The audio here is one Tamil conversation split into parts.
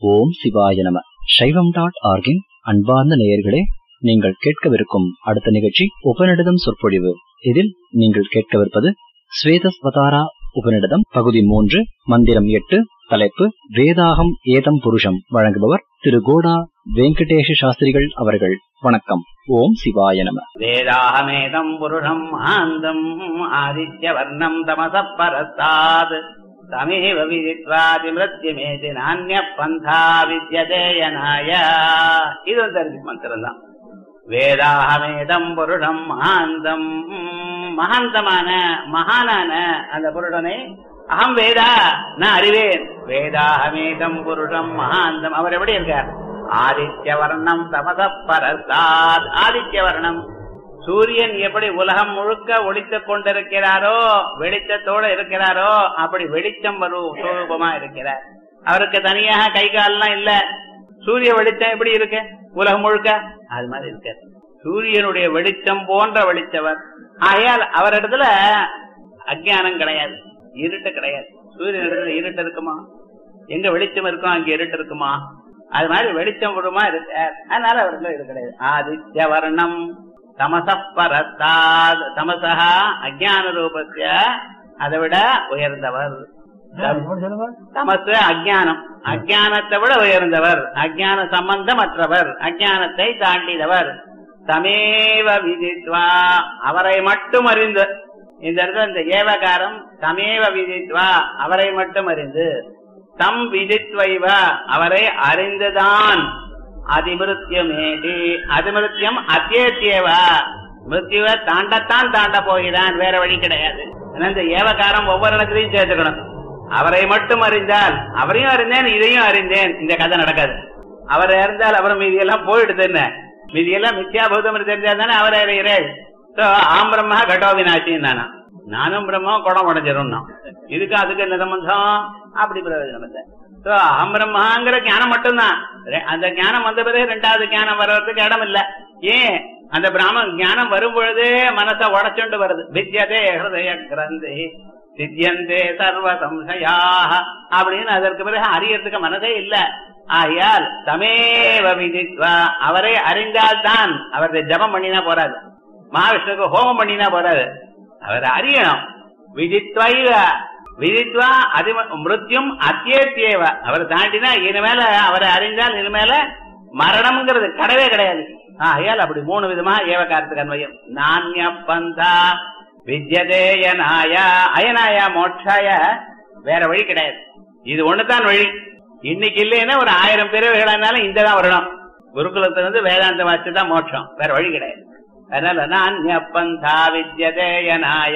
ஓம் சிவாய நம சைவம் டாட் ஆர்கின் அன்பார்ந்த நேயர்களே நீங்கள் கேட்கவிருக்கும் அடுத்த நிகழ்ச்சி உபநிடதம் சொற்பொழிவு இதில் நீங்கள் கேட்கவிருப்பது ஸ்வேதஸ்வதாரா உபநிடதம் பகுதி மூன்று மந்திரம் எட்டு தலைப்பு வேதாகம் ஏதம் புருஷம் வழங்குபவர் திரு கோடா வெங்கடேஷ சாஸ்திரிகள் அவர்கள் வணக்கம் ஓம் சிவாய நம வேதாகமேதம் புருஷம் ஆந்தம் ஆதித்யவர்ணம் தமச பரஸ்தாத் தமேவ விதித்வாதிமிருத்யமேதி நானிய பந்தா வித்யதேயனாய இது வந்து தெரிஞ்சு மந்திரம் தான் வேதாகமேதம் புருஷம் மகாந்தம் மகாந்தமான மகானான அந்த புருடனை அகம் வேதா நான் அறிவேன் வேதாகமேதம் புருஷம் மகாந்தம் அவர் எப்படி இருக்கார் ஆதித்ய வர்ணம் தமச பரசாத் ஆதித்ய வர்ணம் சூரியன் எப்படி உலகம் முழுக்க ஒளித்துக் கொண்டிருக்கிறாரோ வெளிச்சத்தோட இருக்கிறாரோ அப்படி வெளிச்சம் வரும் சுரூபமா இருக்கிறார் அவருக்கு தனியாக கை கால்லாம் இல்ல சூரிய வெளிச்சம் எப்படி இருக்கு உலகம் முழுக்க அது மாதிரி இருக்க சூரியனுடைய வெளிச்சம் போன்ற வெளிச்சவர் ஆகையால் அவரிடத்துல அஜானம் கிடையாது இருட்டு கிடையாது சூரியன் இடத்துல இருட்டு இருக்குமா எங்க வெளிச்சம் இருக்கும் அங்க இருட்டு இருக்குமா அது மாதிரி வெளிச்சம் விடுமா இருக்க அதனால அவர்கள் இது கிடையாது ஆதித்ய வர்ணம் தமசப்பரத்தாத் தமசா அஜான ரூபத்திய அதை விட உயர்ந்தவர் தமசு அஜானம் அஜானத்தை விட உயர்ந்தவர் அஜான சம்பந்தமற்றவர் அஜானத்தை தாண்டினவர் தமேவ விதித்வா அவரை மட்டும் அறிந்து இந்த இடத்துல இந்த ஏவகாரம் தமேவ விதித்வா அவரை மட்டும் அறிந்து தம் விதித்வைவ அவரை அறிந்துதான் அதிமிருத்தியமேடி அதிமிருத்தியம் அத்தியத்தியவா மிருத்யுவ தாண்டத்தான் தாண்ட போகிறான் வேற வழி கிடையாது இந்த ஏவகாரம் ஒவ்வொரு இடத்துலையும் சேர்த்துக்கணும் அவரை மட்டும் அறிந்தால் அவரையும் அறிந்தேன் இதையும் அறிந்தேன் இந்த கதை நடக்காது அவரை அறிந்தால் அப்புறம் மீதியெல்லாம் போயிடுது என்ன மீதியெல்லாம் மித்யாபூதம் தெரிஞ்சா தானே அவரை அறிகிறேன் ஆம் பிரம்மா கடோவினாச்சி நானா நானும் பிரம்மம் குடம் உடஞ்சிரும் இதுக்கு அதுக்கு என்ன சம்பந்தம் அப்படி பிரயோஜனம் இல்லை அகம் பிரம்மாங்கிற ஞானம் மட்டும்தான் அந்த ஞானம் வந்த பிறகு ரெண்டாவது ஞானம் வர்றதுக்கு இடம் இல்ல ஏன் அந்த பிராம ஞானம் வரும் பொழுதே மனசை உடச்சுண்டு வருது வித்யதே ஹிருதய கிரந்தி சித்தியந்தே சர்வ சம்சயாக அப்படின்னு அதற்கு பிறகு அறியறதுக்கு மனதே இல்ல ஆகையால் தமேவ விதித்வா அவரை அறிந்தால்தான் அவருடைய ஜபம் பண்ணினா போறாது மகாவிஷ்ணுக்கு ஹோமம் பண்ணினா போறாது அவர் அறியணும் விதித்வைவ விதித்வா அதி மிருத்யும் அத்தியத்தியவ அவர் தாண்டினா இனிமேல அவரை அறிந்தால் இனிமேல மரணம்ங்கிறது கிடையவே கிடையாது ஆகையால் அப்படி மூணு விதமா ஏவகாரத்துக்கு அன்வயம் நானிய பந்தா வித்யதேயனாய அயனாய மோட்சாய வேற வழி கிடையாது இது ஒண்ணுதான் வழி இன்னைக்கு இல்லைன்னா ஒரு ஆயிரம் பிறவைகளானாலும் இந்த தான் வரணும் குருகுலத்துல இருந்து வேதாந்த வாட்சி தான் மோட்சம் வேற வழி கிடையாது அதனால நானிய பந்தா வித்யதேயனாய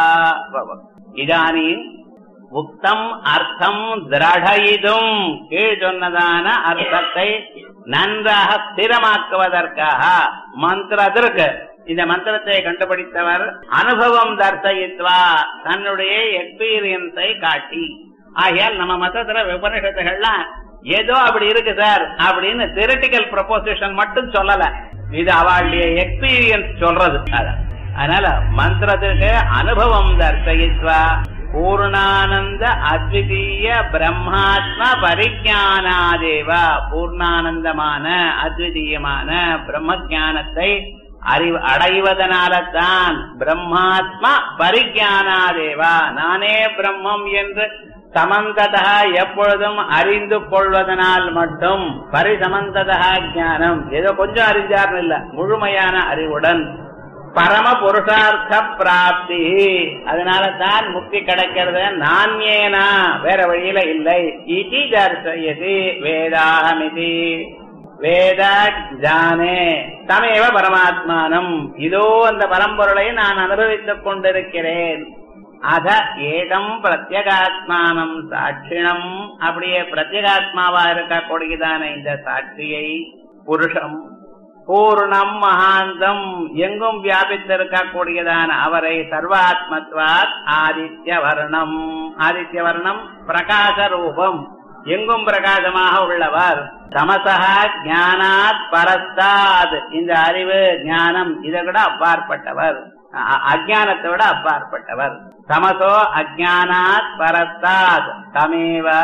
இதானி உக்தம் அர்த்தம் திரடயிதும் கீழ் சொன்னதான அர்த்தத்தை நன்றாக ஸ்திரமாக்குவதற்காக மந்திரத்திற்கு இந்த மந்திரத்தை கண்டுபிடித்தவர் அனுபவம் தர்சயித்வா தன்னுடைய எக்ஸ்பீரியன்ஸை காட்டி ஆகையால் நம்ம மதத்துல உபனிஷத்துகள்லாம் ஏதோ அப்படி இருக்கு சார் அப்படின்னு தியரட்டிக்கல் ப்ரொபோசிஷன் மட்டும் சொல்லல இது அவளுடைய எக்ஸ்பீரியன்ஸ் சொல்றது அதனால மந்திரத்துக்கு அனுபவம் தர்சயித்வா பூர்ணானந்த அத்விதீய பிரம்மாத்ம பரிஜானாதேவ பூர்ணானந்தமான அத்விதீயமான பிரம்ம ஜானத்தை அறிவு அடைவதனால தான் பிரம்மாத்மா பரிஜானாதேவா நானே பிரம்மம் என்று சமந்ததா எப்பொழுதும் அறிந்து கொள்வதனால் மட்டும் பரிசமந்ததா ஞானம் ஏதோ கொஞ்சம் அறிஞ்சார்னு இல்ல முழுமையான அறிவுடன் பரம புருஷார்த்த பிராப்தி அதனால தான் முக்தி கிடைக்கிறது நான்யேனா வேற வழியில இல்லை இதி தர்சயதி வேதாகமிதி வேத ஜானே தமேவ பரமாத்மானம் இதோ அந்த பரம்பொருளை நான் அனுபவித்துக் கொண்டிருக்கிறேன் அத ஏதம் பிரத்யகாத்மானம் சாட்சிணம் அப்படியே பிரத்யகாத்மாவா இருக்கக்கூடியதான இந்த சாட்சியை புருஷம் பூர்ணம் மகாந்தம் எங்கும் வியாபித்திருக்கக்கூடியதான அவரை சர்வாத்மத்வாத் ஆதித்ய வர்ணம் ஆதித்ய வர்ணம் பிரகாச ரூபம் எங்கும் பிரகாசமாக உள்ளவர் தமசா ஞானாத் பரஸ்தாத் இந்த அறிவு ஞானம் இதை விட அப்பாற்பட்டவர் அஜானத்தை விட அப்பாற்பட்டவர் தமசோ அஜானாத் பரஸ்தாத் தமேவ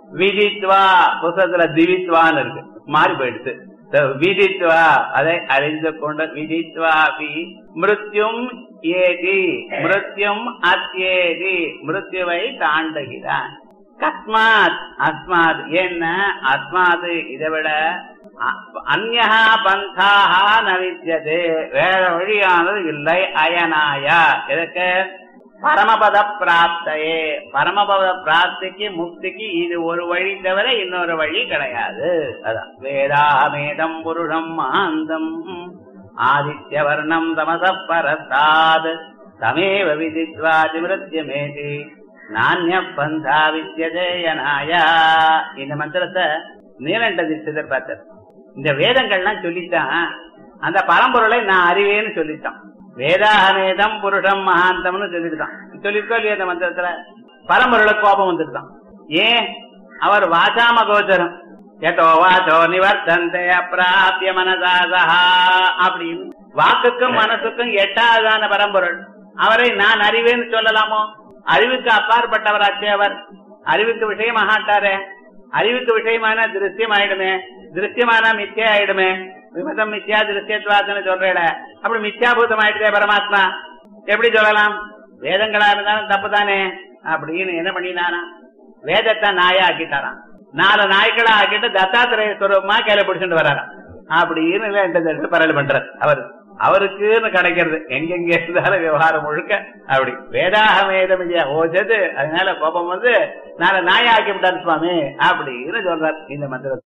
விதித்வா புத்தகத்துல திவித்வான்னு இருக்கு மாறி போயிடுச்சு So, விதித்வா அதை அறிந்து கொண்ட விதித்வா வி மிருத்யும் ஏதி மிருத்யும் அத்யேதி மிருத்யுவை தாண்டுகிறான் கஸ்மாத் அஸ்மாத் என்ன அஸ்மாத் இதை விட அந்நா பந்தாக நவித்தியது வேற வழியானது இல்லை அயனாய எதுக்கு பரமபத பிராப்தையே பரமபத பிராப்திக்கு முக்திக்கு இது ஒரு வழி தவிர இன்னொரு வழி கிடையாது அதான் வேதாமேதம் புருஷம் மாந்தம் ஆதித்ய வர்ணம் தமச பரத்தாத் தமேவ விதித்வா திமிருத்தியமேதி நானிய பந்தா வித்யதேயனாய இந்த மந்திரத்தை நீலண்ட தீட்சிதர் பார்த்தார் இந்த வேதங்கள்லாம் சொல்லித்தான் அந்த பரம்பொருளை நான் அறிவேன்னு சொல்லிட்டான் வேதாகமேதம் புருஷம் மகாந்தம்னு சொல்லிட்டான் சொல்லிருக்கோ இல்லையா இந்த மந்திரத்துல பரம்பொருளை கோபம் வந்துட்டான் ஏன் அவர் வாசாம கோச்சரம் எதோ வாச்சோ நிவர்த்தந்தே அப்பிராபிய மனதாசா அப்படின்னு வாக்குக்கும் மனசுக்கும் எட்டாவதான பரம்பொருள் அவரை நான் அறிவேன்னு சொல்லலாமோ அறிவுக்கு அப்பாற்பட்டவராச்சே அவர் அறிவுக்கு விஷயமாகாட்டாரே அறிவுக்கு விஷயமான திருஷ்யம் ஆயிடுமே திருஷ்யமான மித்தியா ஆயிடுமே விமதம் மித்யா திருஷ்யத்வாசன சொல்றேட அப்படி மித்யாபூதம் ஆயிடுதே பரமாத்மா எப்படி சொல்லலாம் வேதங்களா இருந்தாலும் தப்பு தானே அப்படின்னு என்ன பண்ணினானா வேதத்தை நாயா ஆக்கிட்டாராம் நாலு நாய்களா ஆக்கிட்டு தத்தாத்திரேய ஸ்வரூபமா கையில பிடிச்சிட்டு வராராம் அப்படின்னு பரவல் பண்றார் அவர் அவருக்குன்னு கிடைக்கிறது எங்கெங்க இருந்தாலும் விவகாரம் முழுக்க அப்படி வேதாக வேதம் ஓஜது அதனால கோபம் வந்து நாலு நாயா ஆக்கி விட்டார் சுவாமி அப்படின்னு சொல்றார் இந்த மந்திரத்தை